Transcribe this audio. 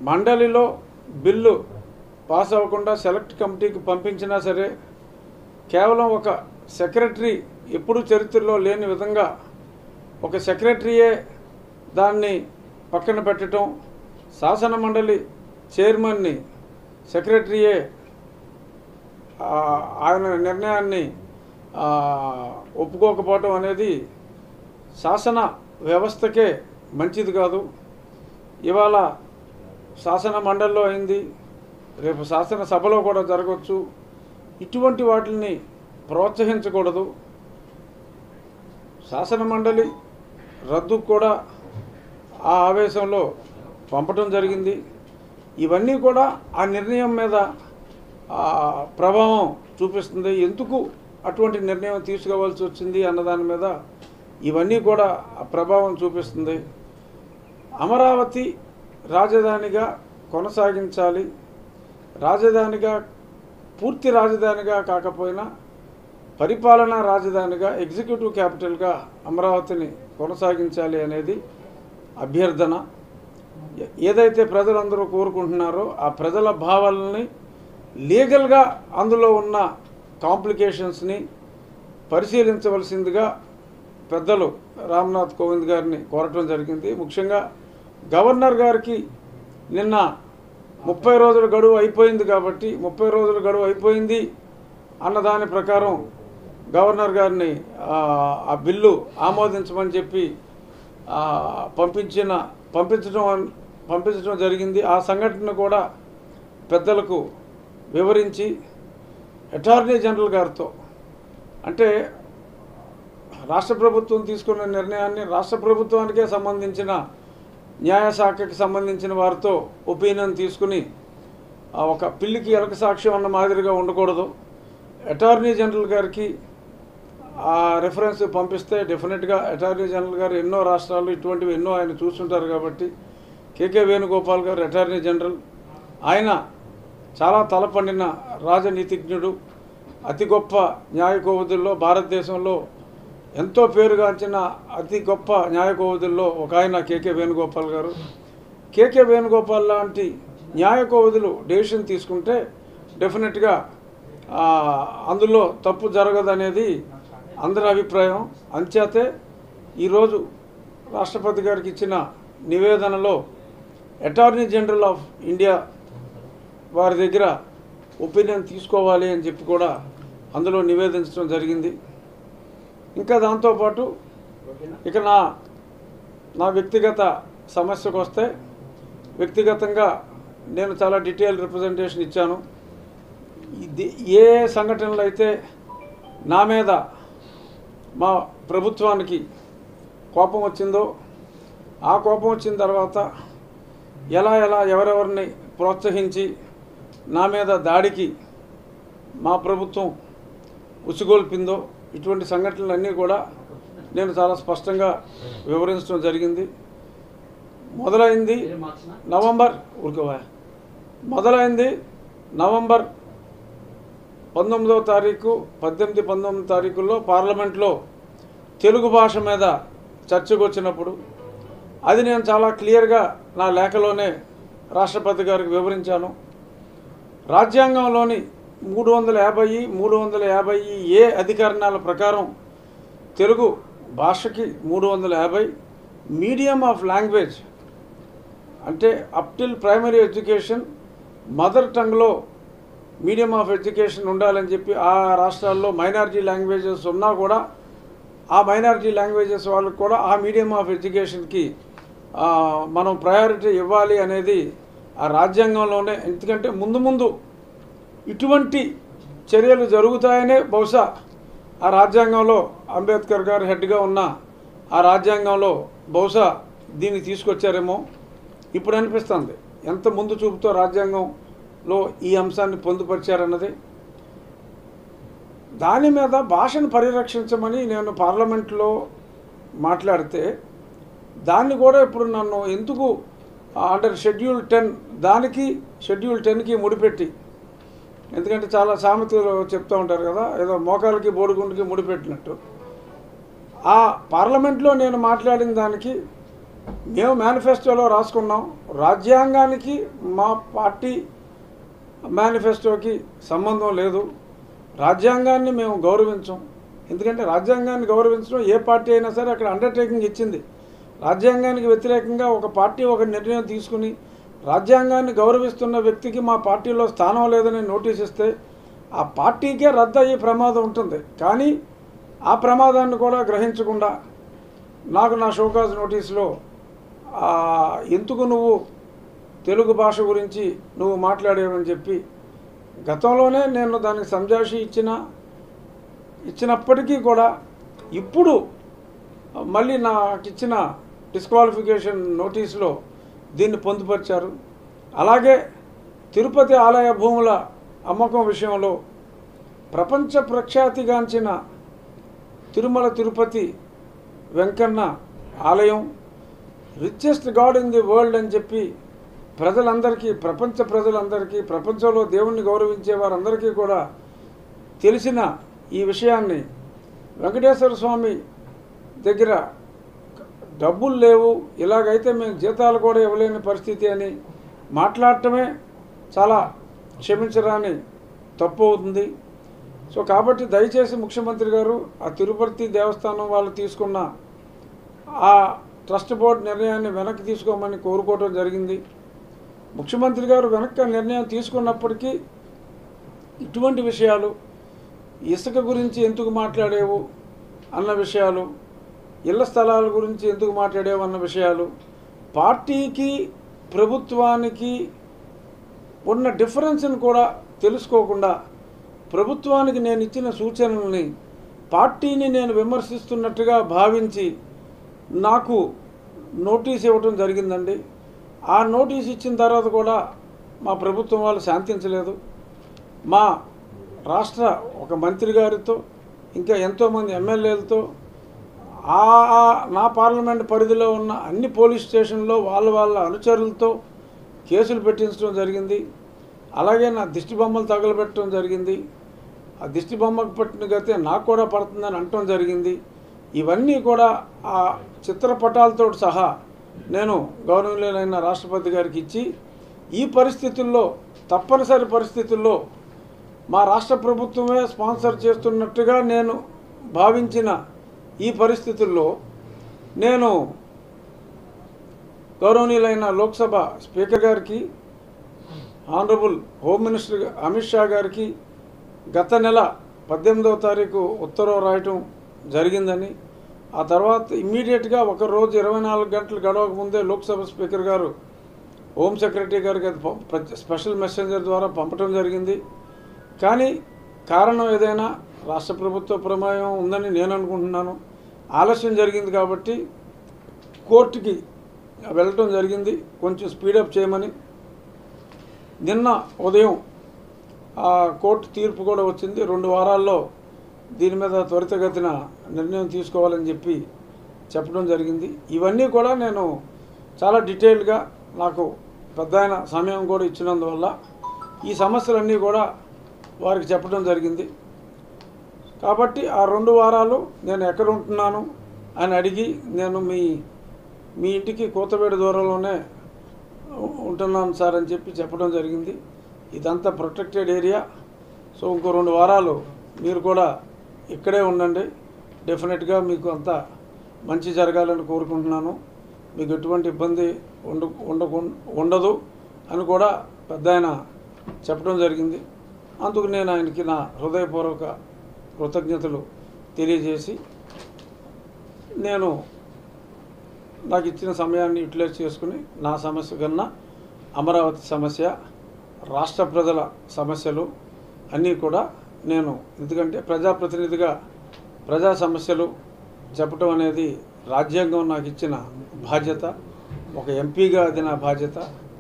మండలిలో bill pass అవ్వకుండా select కమిటీకి పంపించినా సరే కేవలం ఒక సెక్రటరీ ఎప్పుడూ చరిత్రలో లేని విధంగా ఒక సెక్రటరీయే దాన్ని పక్కన పెట్టడం శాసన మండలి చైర్మన్ని సెక్రటరీయే ఆ, ఆయన నిర్ణయాన్ని ఆ, ఒప్పుకోకపోవటం అనేది శాసన వ్యవస్థకే మంచిది కాదు ఇవాళ శాసన మండలిలో అయింది రేపు శాసన సభలో కూడా జరగవచ్చు ఇటువంటి వాటిని ప్రోత్సహించకూడదు శాసన మండలి రద్దు కూడా ఆ ఆవేశంలో పంపటం జరిగింది ఇవన్నీ కూడా ఆ నిర్ణయం మీద ఆ, ప్రభావం చూపిస్తుంది ఎందుకు అటువంటి నిర్ణయం తీసుకోవాల్సి వచ్చింది అన్నదాని మీద ఇవన్నీ కూడా ఆ ప్రభావం చూపిస్తుంది అమరావతి రాజధానిగా కొనసాగించాలి రాజధానిగా పూర్తి రాజధానిగా కాకపోయినా పరిపాలనా రాజధానిగా ఎగ్జిక్యూటివ్ క్యాపిటల్గా అమరావతిని కొనసాగించాలి అనేది అభ్యర్థన ఏ- ఏదైతే ప్రజలందరూ కోరుకుంటున్నారో ఆ ప్రజల భావాలని లీగల్గా అందులో ఉన్న కాంప్లికేషన్స్ని పరిశీలించవలసిందిగా పెద్దలు రామ్నాథ్ కోవింద్ గారిని కోరటం జరిగింది ముఖ్యంగా గవర్నర్ గారికి నిన్న ముప్పై రోజుల గడువు అయిపోయింది కాబట్టి ముప్పై రోజుల గడువు అయిపోయింది అన్న దాని ప్రకారం గవర్నర్ గారిని ఆ, ఆ బిల్లు ఆమోదించమని చెప్పి ఆ, పంపించిన పంపించడం అన్- పంపించడం జరిగింది ఆ సంఘటన కూడా పెద్దలకు వివరించి అటార్నీ జనరల్ గారితో అంటే రాష్ట్ర ప్రభుత్వం తీసుకున్న నిర్ణయాన్ని రాష్ట్ర ప్రభుత్వానికే సంబంధించిన న్యాయశాఖకి సంబంధించిన వారితో ఒపీనియన్ తీసుకుని ఆ ఒక పిల్లికి ఎలక సాక్ష్యం అన్న మాదిరిగా ఉండకూడదు అటార్నీ జనరల్ గారికి ఆ రెఫరెన్స్ పంపిస్తే డెఫినెట్గా అటార్నీ జనరల్ గారు ఎన్నో రాష్ట్రాలు ఇటువంటివి ఎన్నో ఆయన చూస్తుంటారు కాబట్టి కేకే వేణుగోపాల్ గారు అటార్నీ జనరల్ ఆయన చాలా తలపండిన రాజనీతిజ్ఞుడు అతి గొప్ప న్యాయకోవిధుల్లో భారతదేశంలో ఎంతో పేరుగాంచిన అతి గొప్ప న్యాయకోవిధుల్లో ఒక ఆయన కేకే వేణుగోపాల్ గారు కేకే వేణుగోపాల్ లాంటి న్యాయకోవిధులు డెసిషన్ తీసుకుంటే డెఫినెట్గా ఆ, అందులో తప్పు జరగదనేది అందరి అభిప్రాయం అంచేతే ఈరోజు రాష్ట్రపతి గారికి ఇచ్చిన నివేదనలో అటార్నీ జనరల్ ఆఫ్ ఇండియా వారి దగ్గర ఒపీనియన్ తీసుకోవాలి అని చెప్పి కూడా అందులో నివేదించడం జరిగింది ఇంకా దాంతోపాటు ఇక నా నా వ్యక్తిగత సమస్యకు వస్తే వ్యక్తిగతంగా నేను చాలా డీటెయిల్ రిప్రజెంటేషన్ ఇచ్చాను ఇది ఏ సంఘటనలు అయితే నా మీద మా ప్రభుత్వానికి కోపం వచ్చిందో ఆ కోపం వచ్చిన తర్వాత ఎలా ఎలా ఎవరెవరిని ప్రోత్సహించి నా మీద దాడికి మా ప్రభుత్వం ఉసిగొల్పిందో ఇటువంటి సంఘటనలన్నీ కూడా నేను చాలా స్పష్టంగా వివరించడం జరిగింది మొదలైంది నవంబర్ ఉరుకోవా మొదలైంది నవంబర్ పంతొమ్మిదవ తారీఖు పద్దెనిమిది పంతొమ్మిది తారీఖుల్లో పార్లమెంట్లో తెలుగు భాష మీద చర్చకు వచ్చినప్పుడు అది నేను చాలా క్లియర్గా నా లేఖలోనే రాష్ట్రపతి గారికి వివరించాను రాజ్యాంగంలోని మూడు వందల యాభై మూడు వందల యాభై ఏ అధికరణాల ప్రకారం తెలుగు భాషకి మూడు వందల యాభై మీడియం ఆఫ్ లాంగ్వేజ్ అంటే up till primary education mother టంగ్లో మీడియం ఆఫ్ ఎడ్యుకేషన్ ఉండాలని చెప్పి ఆ రాష్ట్రాల్లో మైనారిటీ లాంగ్వేజెస్ ఉన్నా కూడా ఆ మైనారిటీ లాంగ్వేజెస్ వాళ్ళకి కూడా ఆ మీడియం ఆఫ్ ఎడ్యుకేషన్కి ఆ, మనం ప్రయారిటీ ఇవ్వాలి అనేది ఆ రాజ్యాంగంలోనే ఎందుకంటే ముందు ముందు ఇటువంటి చర్యలు జరుగుతాయనే బహుశా ఆ రాజ్యాంగంలో అంబేద్కర్ గారు హెడ్గా ఉన్న ఆ రాజ్యాంగంలో బహుశా దీన్ని తీసుకొచ్చారేమో ఇప్పుడు అనిపిస్తుంది ఎంత ముందు చూపుతో రాజ్యాంగంలో ఈ అంశాన్ని పొందుపరిచారన్నది దాని మీద భాషను పరిరక్షించమని నేను పార్లమెంట్లో మాట్లాడితే దాన్ని కూడా ఇప్పుడు నన్ను ఎందుకు అండర్ షెడ్యూల్ టెన్ దానికి షెడ్యూల్ టెన్కి ముడిపెట్టి ఎందుకంటే చాలా సామెతలు చెప్తూ ఉంటారు కదా ఏదో మోకాలకి బోడిగుండుకి ముడిపెట్టినట్టు ఆ పార్లమెంట్లో నేను మాట్లాడిన దానికి మేము మేనిఫెస్టోలో రాసుకున్నాం రాజ్యాంగానికి మా పార్టీ మేనిఫెస్టోకి సంబంధం లేదు రాజ్యాంగాన్ని మేము గౌరవించం ఎందుకంటే రాజ్యాంగాన్ని గౌరవించడం ఏ పార్టీ అయినా సరే అక్కడ అండర్టేకింగ్ ఇచ్చింది రాజ్యాంగానికి వ్యతిరేకంగా ఒక పార్టీ ఒక నిర్ణయం తీసుకుని రాజ్యాంగాన్ని గౌరవిస్తున్న వ్యక్తికి మా పార్టీలో స్థానం లేదని నోటీస్ ఇస్తే ఆ పార్టీకే రద్దు అయ్యే ప్రమాదం ఉంటుంది కానీ ఆ ప్రమాదాన్ని కూడా గ్రహించకుండా నాకు నా షోకాజ్ నోటీసులో ఆ, ఎందుకు నువ్వు తెలుగు భాష గురించి నువ్వు మాట్లాడేవని చెప్పి గతంలోనే నేను దానికి సంజాషి ఇచ్చిన ఇచ్చినప్పటికీ కూడా ఇప్పుడు మళ్ళీ నాకు ఇచ్చిన డిస్క్వాలిఫికేషన్ నోటీసులో దీన్ని పొందుపరిచారు అలాగే తిరుపతి ఆలయ భూముల అమ్మకం విషయంలో ప్రపంచ ప్రఖ్యాతిగాంచిన తిరుమల తిరుపతి వెంకన్న ఆలయం richest god in the world అని చెప్పి ప్రజలందరికీ ప్రపంచ ప్రజలందరికీ ప్రపంచంలో దేవుణ్ణి గౌరవించే వారందరికీ కూడా తెలిసిన ఈ విషయాన్ని వెంకటేశ్వర స్వామి దగ్గర డబ్బులు లేవు ఇలాగైతే మేము జీతాలు కూడా ఇవ్వలేని పరిస్థితి అని మాట్లాడటమే చాలా క్షమించరాని తప్పు అవుతుంది సో కాబట్టి దయచేసి ముఖ్యమంత్రి గారు ఆ తిరుపతి దేవస్థానం వాళ్ళు తీసుకున్న ఆ ట్రస్ట్ బోర్డు నిర్ణయాన్ని వెనక్కి తీసుకోమని కోరుకోవడం జరిగింది ముఖ్యమంత్రి గారు వెనక్కి ఆ నిర్ణయం తీసుకున్నప్పటికీ ఇటువంటి విషయాలు ఇసుక గురించి ఎందుకు మాట్లాడేవు అన్న విషయాలు ఇళ్ల స్థలాల గురించి ఎందుకు మాట్లాడేవు అన్న విషయాలు పార్టీకి ప్రభుత్వానికి ఉన్న డిఫరెన్స్ని కూడా తెలుసుకోకుండా ప్రభుత్వానికి నేను ఇచ్చిన సూచనల్ని పార్టీని నేను విమర్శిస్తున్నట్టుగా భావించి నాకు నోటీస్ ఇవ్వటం జరిగిందండి ఆ నోటీస్ ఇచ్చిన తర్వాత కూడా మా ప్రభుత్వం వాళ్ళు శాంతించలేదు మా రాష్ట్ర ఒక మంత్రి గారితో ఇంకా ఎంతోమంది ఎమ్మెల్యేలతో ఆ ఆ నా పార్లమెంట్ పరిధిలో ఉన్న అన్ని పోలీస్ స్టేషన్లో వాళ్ళ వాళ్ళ అనుచరులతో కేసులు పెట్టించడం జరిగింది అలాగే నా దిష్టి బొమ్మలు తగలబెట్టడం జరిగింది ఆ దిష్టి బొమ్మకు పట్టిన గతే నాకు కూడా పడుతుందని అనటం జరిగింది ఇవన్నీ కూడా ఆ చిత్రపటాలతో సహా నేను గౌరవనీయులైన రాష్ట్రపతి గారికి ఇచ్చి ఈ పరిస్థితుల్లో తప్పనిసరి పరిస్థితుల్లో మా రాష్ట్ర ప్రభుత్వమే స్పాన్సర్ చేస్తున్నట్టుగా నేను భావించిన ఈ పరిస్థితుల్లో నేను గౌరవనీయులైన లోక్సభ స్పీకర్ గారికి honourable home minister Amit Shah గారికి గత నెల పద్దెనిమిదవ తారీఖు ఉత్తర్వు రాయటం జరిగిందని ఆ తర్వాత ఇమ్మీడియట్గా ఒక రోజు ఇరవై నాలుగు గంటలు గడవక ముందే లోక్సభ స్పీకర్ గారు హోమ్ సెక్రటరీ గారికి అది పం- ప్ర- స్పెషల్ మెసెంజర్ ద్వారా పంపటం జరిగింది కానీ కారణం ఏదైనా రాష్ట్ర ప్రభుత్వ ప్రమేయం ఉందని నేను అనుకుంటున్నాను ఆలస్యం జరిగింది కాబట్టి కోర్టుకి వెళ్ళటం జరిగింది కొంచెం స్పీడప్ చేయమని నిన్న ఉదయం ఆ కోర్టు తీర్పు కూడా వచ్చింది రెండు వారాల్లో దీని మీద త్వరితగతిన నిర్ణయం తీసుకోవాలని చెప్పి చెప్పడం జరిగింది ఇవన్నీ కూడా నేను చాలా డీటెయిల్గా నాకు పెద్ద ఆయన సమయం కూడా ఇచ్చినందువల్ల ఈ సమస్యలన్నీ కూడా వారికి చెప్పడం జరిగింది కాబట్టి ఆ రెండు వారాలు నేను ఎక్కడ ఉంటున్నాను అని అడిగి నేను మీ మీ ఇంటికి కోతవేడు దూరంలోనే ఉ- ఉంటున్నాను సార్ అని చెప్పి చెప్పడం జరిగింది ఇదంతా ప్రొటెక్టెడ్ ఏరియా సో ఇంకో రెండు వారాలు మీరు కూడా ఇక్కడే ఉండండి డెఫినెట్గా మీకు అంతా మంచి జరగాలని కోరుకుంటున్నాను మీకు ఎటువంటి ఇబ్బంది ఉండ ఉండకు ఉండదు అని కూడా పెద్ద ఆయన చెప్పడం జరిగింది అందుకు నేను ఆయనకి నా హృదయపూర్వక కృతజ్ఞతలు తెలియజేసి నేను నాకు ఇచ్చిన సమయాన్ని యూటిలైజ్ చేసుకుని నా సమస్య కన్నా అమరావతి సమస్య రాష్ట్ర ప్రజల సమస్యలు అన్నీ కూడా నేను ఎందుకంటే ప్రజాప్రతినిధిగా ప్రజా సమస్యలు చెప్పటం అనేది రాజ్యాంగం నాకు ఇచ్చిన బాధ్యత ఒక ఎంపీగా అది నా బాధ్యత